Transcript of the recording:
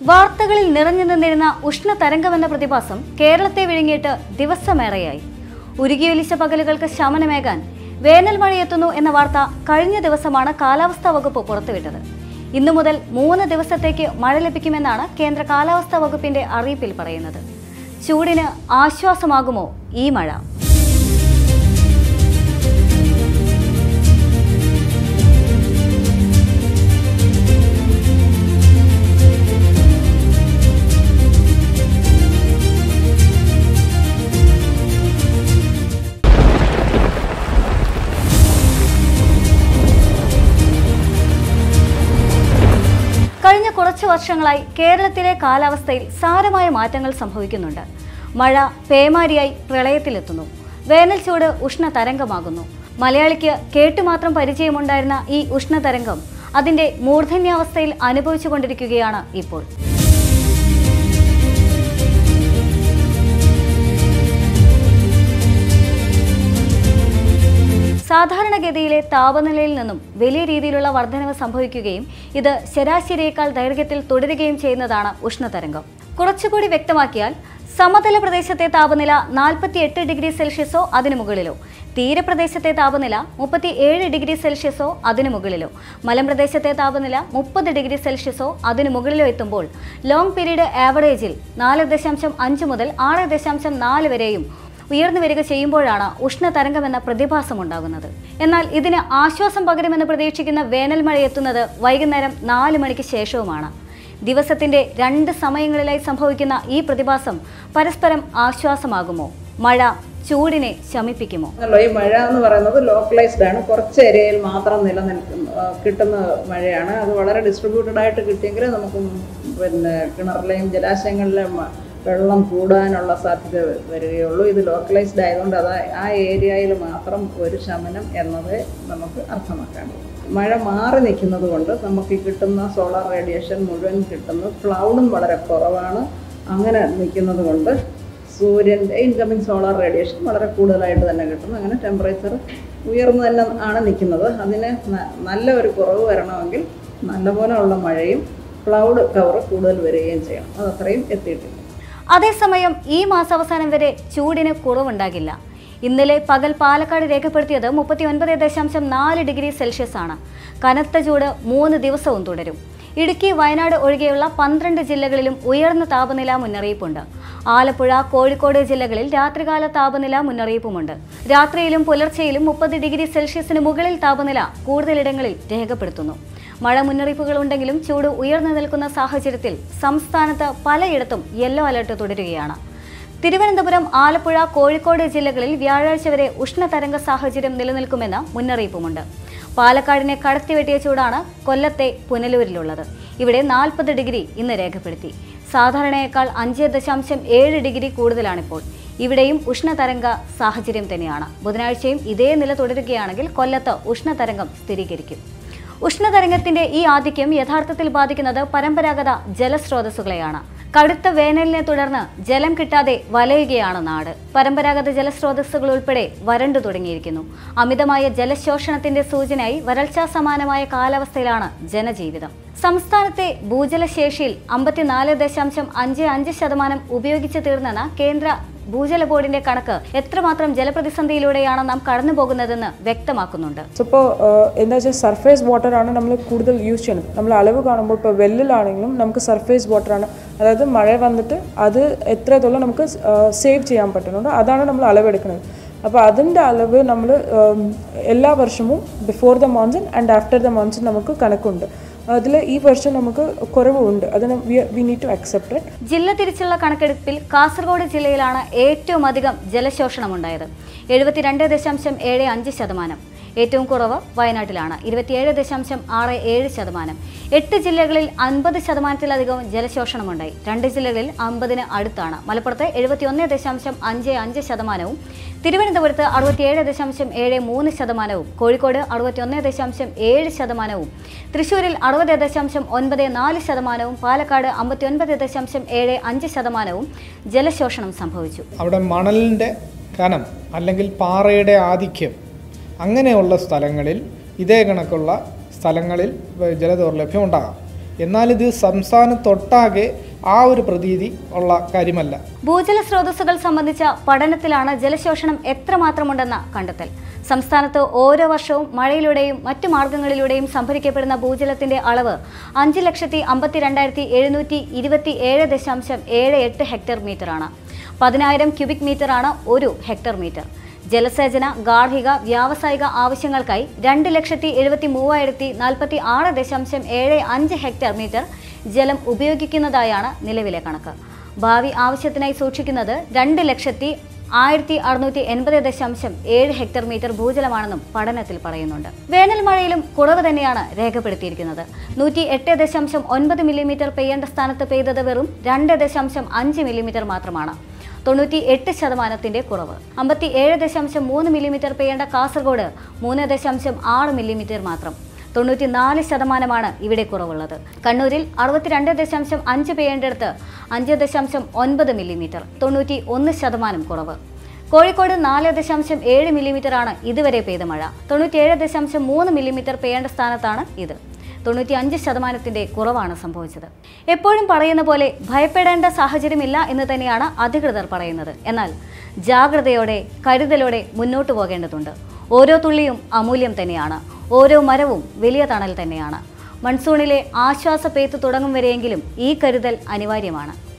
വാർത്തകളിൽ നിറഞ്ഞു നിന്നിരുന്ന ഉഷ്ണതരംഗമെന്ന പ്രതിഭാസം കേരളത്തെ വിഴുങ്ങിയിട്ട് ദിവസമേറെയായി ഉരുകിയൊലിച്ച പകലുകൾക്ക് ശമനമേകാൻ വേനൽ മഴയെത്തുന്നു എന്ന വാർത്ത കഴിഞ്ഞ ദിവസമാണ് കാലാവസ്ഥാ വകുപ്പ് പുറത്തുവിട്ടത് ഇന്നു മുതൽ മൂന്ന് ദിവസത്തേക്ക് മഴ ലഭിക്കുമെന്നാണ് കേന്ദ്ര കാലാവസ്ഥാ വകുപ്പിന്റെ അറിയിപ്പിൽ പറയുന്നത് ചൂടിന് ആശ്വാസമാകുമോ ഈ മഴ കഴിഞ്ഞ കുറച്ച് വർഷങ്ങളായി കേരളത്തിലെ കാലാവസ്ഥയിൽ സാരമായ മാറ്റങ്ങൾ സംഭവിക്കുന്നുണ്ട് മഴ പേമാരിയായി പ്രളയത്തിലെത്തുന്നു വേനൽ ചൂട് ഉഷ്ണതരംഗമാകുന്നു മലയാളിക്ക് കേട്ടുമാത്രം പരിചയമുണ്ടായിരുന്ന ഈ ഉഷ്ണതരംഗം അതിന്റെ മൂർധന്യാവസ്ഥയിൽ അനുഭവിച്ചുകൊണ്ടിരിക്കുകയാണ് ഇപ്പോൾ സാധാരണഗതിയിലെ താപനിലയിൽ നിന്നും വലിയ രീതിയിലുള്ള വർധനവ് സംഭവിക്കുകയും ഇത് ശരാശരിയേക്കാൾ ദൈർഘ്യത്തിൽ തുടരുകയും ചെയ്യുന്നതാണ് ഉഷ്ണതരംഗം കുറച്ചുകൂടി വ്യക്തമാക്കിയാൽ സമതല പ്രദേശത്തെ താപനില നാൽപ്പത്തി എട്ട് ഡിഗ്രി സെൽഷ്യസോ അതിനു മുകളിലോ തീരപ്രദേശത്തെ താപനില മുപ്പത്തി ഏഴ് ഡിഗ്രി സെൽഷ്യസോ അതിനു മുകളിലോ മലമ്പ്രദേശത്തെ താപനില മുപ്പത് ഡിഗ്രി സെൽഷ്യസോ അതിനു മുകളിലോ എത്തുമ്പോൾ ലോങ് പീരീഡ് ആവറേജിൽ നാല് ദശാംശം അഞ്ച് മുതൽ ആറ് ദശാംശം നാല് വരെയും ഉയർന്നു വരിക ചെയ്യുമ്പോഴാണ് ഉഷ്ണതരംഗം എന്ന പ്രതിഭാസം ഉണ്ടാകുന്നത് എന്നാൽ ഇതിന് ആശ്വാസം പകരുമെന്ന് പ്രതീക്ഷിക്കുന്ന വേനൽ മഴ എത്തുന്നത് വൈകുന്നേരം നാല് മണിക്ക് ശേഷവുമാണ് ദിവസത്തിന്റെ രണ്ട് സമയങ്ങളിലായി സംഭവിക്കുന്ന ഈ പ്രതിഭാസം പരസ്പരം ആശ്വാസമാകുമോ മഴ ചൂടിനെ ശമിപ്പിക്കുമോ അല്ലോ ഈ മഴ എന്ന് പറയുന്നത് ലോക്കലൈസ്ഡ് ആണ് കുറച്ച് ഏരിയയിൽ മാത്രം നിലനിൽക്കുന്ന ആ, കിട്ടുന്ന മഴയാണ് അത് വളരെ ഡിസ്ട്രിബ്യൂട്ടഡ് ആയിട്ട് കിട്ടിയെങ്കിൽ നമുക്ക് പിന്നെ കിണറിലെയും ജലാശയങ്ങളിലെയും മ- വെള്ളം കൂടാനുള്ള സാധ്യത വരികയുള്ളൂ ഇത് ലോക്കലൈസ്ഡ് ആയതുകൊണ്ട് അത് ആ ഏരിയയിൽ മാത്രം ഒരു ശമനം എന്നത് നമുക്ക് അർത്ഥമാക്കാൻ കഴിയും. മഴ മാറി നിൽക്കുന്നത് കൊണ്ട് നമുക്ക് ഈ കിട്ടുന്ന സോളാർ റേഡിയേഷൻ മുഴുവൻ കിട്ടുന്നത് ക്ലൗഡും വളരെ കുറവാണ് അങ്ങനെ നിൽക്കുന്നത് കൊണ്ട് സൂര്യൻ്റെ ഇൻകമിങ് സോളാർ റേഡിയേഷൻ വളരെ കൂടുതലായിട്ട് തന്നെ കിട്ടുന്നു അങ്ങനെ ടെമ്പറേച്ചർ ഉയർന്നു തന്നെ ആണ് നിൽക്കുന്നത് അതിന് ന- നല്ല ഒരു കുറവ് വരണമെങ്കിൽ നല്ലപോലെ ഉള്ള മഴയും ക്ലൗഡ് കവർ കൂടുതൽ വരികയും ചെയ്യണം അത് അത്രയും എത്തിയിട്ടില്ല അതേസമയം ഈ മാസാവസാനം വരെ ചൂടിന് കുറവുണ്ടാകില്ല ഇന്നലെ പകൽ പാലക്കാട് രേഖപ്പെടുത്തിയത് മുപ്പത്തി ഒൻപത് ദശാംശം നാല് ഡിഗ്രി സെൽഷ്യസ് ആണ് കനത്ത ചൂട് മൂന്ന് ദിവസവും തുടരും ഇടുക്കി വയനാട് ഒഴികെയുള്ള പന്ത്രണ്ട് ജില്ലകളിലും ഉയർന്ന താപനില മുന്നറിയിപ്പുണ്ട് ആലപ്പുഴ കോഴിക്കോട് ജില്ലകളിൽ രാത്രികാല താപനില മുന്നറിയിപ്പുമുണ്ട് രാത്രിയിലും പുലർച്ചെയിലും മുപ്പത് ഡിഗ്രി സെൽഷ്യസിന് മുകളിൽ താപനില കൂടുതലിടങ്ങളിൽ രേഖപ്പെടുത്തുന്നു മഴ മുന്നറിയിപ്പുകൾ ഉണ്ടെങ്കിലും ചൂട് ഉയർന്നു നിൽക്കുന്ന സാഹചര്യത്തിൽ സംസ്ഥാനത്ത് പലയിടത്തും യെല്ലോ അലർട്ട് തുടരുകയാണ് തിരുവനന്തപുരം ആലപ്പുഴ കോഴിക്കോട് ജില്ലകളിൽ വ്യാഴാഴ്ച വരെ ഉഷ്ണതരംഗ സാഹചര്യം നിലനിൽക്കുമെന്ന് മുന്നറിയിപ്പുമുണ്ട് പാലക്കാടിനെ കടത്തിവെട്ടിയ ചൂടാണ് കൊല്ലത്തെ പുനലൂരിലുള്ളത് ഇവിടെ നാൽപ്പത് ഡിഗ്രി ഇന്ന് രേഖപ്പെടുത്തി സാധാരണയേക്കാൾ അഞ്ച് ദശാംശം ഏഴ് ഡിഗ്രി കൂടുതലാണിപ്പോൾ ഇവിടെയും ഉഷ്ണതരംഗ സാഹചര്യം തന്നെയാണ് ബുധനാഴ്ചയും ഇതേ നില തുടരുകയാണെങ്കിൽ കൊല്ലത്ത് ഉഷ്ണതരംഗം സ്ഥിരീകരിക്കും ഉഷ്ണതരംഗത്തിന്റെ ഈ ആധിക്യം യഥാർത്ഥത്തിൽ ബാധിക്കുന്നത് പരമ്പരാഗത ജലസ്രോതസ്സുകളെയാണ് കടുത്ത വേനലിനെ തുടർന്ന് ജലം കിട്ടാതെ വലയുകയാണ് നാട് പരമ്പരാഗത ജലസ്രോതസ്സുകൾ ഉൾപ്പെടെ വരണ്ടു തുടങ്ങിയിരിക്കുന്നു അമിതമായ ജലശോഷണത്തിന്റെ സൂചനയായി വരൾച്ചാ സമാനമായ കാലാവസ്ഥയിലാണ് ജനജീവിതം സംസ്ഥാനത്തെ ഭൂജലശേഷിയിൽ അമ്പത്തിനാല് ദശാംശം അഞ്ച് അഞ്ച് ശതമാനം ഉപയോഗിച്ച് തീർന്നെന്ന കേന്ദ്ര ഭൂജല ബോർഡിന്റെ കണക്ക് എത്രമാത്രം ജലപ്രതിസന്ധിയിലൂടെയാണ് നാം കടന്നു പോകുന്നതെന്ന് വ്യക്തമാക്കുന്നുണ്ട് സോ ഇപ്പോൾ എന്താ വെച്ചാൽ സർഫേസ് വാട്ടറാണ് നമ്മൾ കൂടുതൽ യൂസ് ചെയ്യുന്നത് നമ്മൾ അളവ് കാണുമ്പോൾ ഇപ്പോൾ വെല്ലിലാണെങ്കിലും നമുക്ക് സർഫേസ് വാട്ടറാണ് അതായത് മഴ വന്നിട്ട് അത് എത്രത്തോളം നമുക്ക് സേവ് ചെയ്യാൻ പറ്റുന്നുണ്ട് അതാണ് നമ്മൾ അളവെടുക്കുന്നത് അപ്പോൾ അതിൻ്റെ അളവ് നമ്മൾ എല്ലാ വർഷവും before the monsoon and after the monsoon നമുക്ക് കണക്കുണ്ട് അതിൽ ഈ വർഷം നമുക്ക് കുറവുണ്ട് അതിന് we need to accept it ജില്ല തിരിച്ചുള്ള കണക്കെടുപ്പിൽ കാസർഗോഡ് ജില്ലയിലാണ് ഏറ്റവും അധികം ജലശോഷണമുണ്ടായത് എഴുപത്തിരണ്ട് ദശാംശം ഏഴ് അഞ്ച് ശതമാനം ഏറ്റവും കുറവ് വയനാട്ടിലാണ് ഇരുപത്തിയേഴ് ദശാംശം ആറ് ഏഴ് ശതമാനം എട്ട് ജില്ലകളിൽ അൻപത് ശതമാനത്തിലധികം ജലശോഷണമുണ്ടായി രണ്ട് ജില്ലകളിൽ അമ്പതിന് അടുത്താണ് മലപ്പുറത്ത് എഴുപത്തിയൊന്ന് ദശാംശം അഞ്ച് അഞ്ച് ശതമാനവും തിരുവനന്തപുരത്ത് അറുപത്തിയേഴ് ദശാംശം ഏഴ് മൂന്ന് ശതമാനവും കോഴിക്കോട് അറുപത്തിയൊന്ന് ദശാംശം ഏഴ് ശതമാനവും തൃശൂരിൽ അറുപത് ദശാംശം ഒൻപത് നാല് ശതമാനവും പാലക്കാട് അമ്പത്തിയൊൻപത് ദശാംശം ഏഴ് അഞ്ച് ശതമാനവും ജലശോഷണം സംഭവിച്ചു അവിടെ മണലിൻ്റെ കനം അല്ലെങ്കിൽ പാറയുടെ ആധിക്യം അങ്ങനെയുള്ള സ്ഥലങ്ങളിൽ ഇതേ കണക്കുള്ള സ്ഥലങ്ങളിൽ ജലദൗർലഭ്യം ഉണ്ടാകാം എന്നാൽ ഇത് സംസ്ഥാനത്തൊട്ടാകെ ആ ഒരു പ്രതീതി ഉള്ള കാര്യമല്ല ഭൂജല സ്രോതസ്സുകൾ സംബന്ധിച്ച പഠനത്തിലാണ് ജലശോഷണം എത്രമാത്രമുണ്ടെന്ന കണ്ടെത്തൽ സംസ്ഥാനത്ത് ഓരോ വർഷവും മഴയിലൂടെയും മറ്റു മാർഗങ്ങളിലൂടെയും സംഭരിക്കപ്പെടുന്ന ഭൂജലത്തിന്റെ അളവ് അഞ്ച് ലക്ഷത്തി അമ്പത്തി രണ്ടായിരത്തി എഴുന്നൂറ്റി ഇരുപത്തി ഏഴ് ദശാംശം ഏഴ് എട്ട് ഹെക്ടർ മീറ്ററാണ് പതിനായിരം ക്യൂബിക് മീറ്ററാണ് ഒരു ഹെക്ടർ മീറ്റർ ജലസേചന ഗാർഹിക വ്യാവസായിക ആവശ്യങ്ങൾക്കായി രണ്ട് ലക്ഷത്തി എഴുപത്തി മൂവായിരത്തി നാൽപ്പത്തി ആറ് ദശാംശം ഏഴ് അഞ്ച് ഹെക്ടർ മീറ്റർ ജലം ഉപയോഗിക്കുന്നതായാണ് നിലവിലെ കണക്ക് ഭാവി ആവശ്യത്തിനായി സൂക്ഷിക്കുന്നത് രണ്ട് ലക്ഷത്തി ആയിരത്തി അറുന്നൂറ്റി എൺപത് ദശാംശം ഏഴ് ഹെക്ടർ മീറ്റർ ഭൂജലമാണെന്നും പഠനത്തിൽ പറയുന്നുണ്ട് വേനൽ മഴയിലും കുറവ് തന്നെയാണ് രേഖപ്പെടുത്തിയിരിക്കുന്നത് നൂറ്റി എട്ട് ദശാംശം ഒൻപത് മില്ലിമീറ്റർ പെയ്യേണ്ട സ്ഥാനത്ത് പെയ്തത് വെറും രണ്ട് ദശാംശം അഞ്ച് മില്ലിമീറ്റർ മാത്രമാണ് തൊണ്ണൂറ്റി എട്ട് ശതമാനത്തിന്റെ കുറവ് അമ്പത്തി ഏഴ് ദശാംശം മൂന്ന് മില്ലിമീറ്റർ പെയ്യേണ്ട കാസർഗോഡ് മൂന്ന് ദശാംശം ആറ് മില്ലിമീറ്റർ മാത്രം തൊണ്ണൂറ്റി നാല് ശതമാനമാണ് ഇവിടെ കുറവുള്ളത് കണ്ണൂരിൽ അറുപത്തിരണ്ട് ദശാംശം അഞ്ച് പെയ്യേണ്ടടുത്ത് അഞ്ച് ദശാംശം ഒൻപത് മില്ലിമീറ്റർ തൊണ്ണൂറ്റി ഒന്ന് ശതമാനം കുറവ് കോഴിക്കോട് നാല് ദശാംശം ഏഴ് മില്ലിമീറ്റർ ആണ് ഇതുവരെ പെയ്ത മഴ തൊണ്ണൂറ്റിയേഴ് ദശാംശം മൂന്ന് മില്ലിമീറ്റർ പെയ്യേണ്ട സ്ഥാനത്താണ് ഇത് തൊണ്ണൂറ്റി അഞ്ച് ശതമാനത്തിന്റെ കുറവാണ് സംഭവിച്ചത് എപ്പോഴും പറയുന്ന പോലെ ഭയപ്പെടേണ്ട സാഹചര്യമില്ല എന്ന് തന്നെയാണ് അധികൃതർ പറയുന്നത് എന്നാൽ ജാഗ്രതയോടെ കരുതലോടെ മുന്നോട്ടു പോകേണ്ടതുണ്ട് ഓരോ തുള്ളിയും അമൂല്യം തന്നെയാണ് ഓരോ മരവും വലിയ തണൽ തന്നെയാണ് മൺസൂണിലെ ആശ്വാസ പെയ്ത്ത് തുടങ്ങും വരെയെങ്കിലും ഈ കരുതൽ അനിവാര്യമാണ്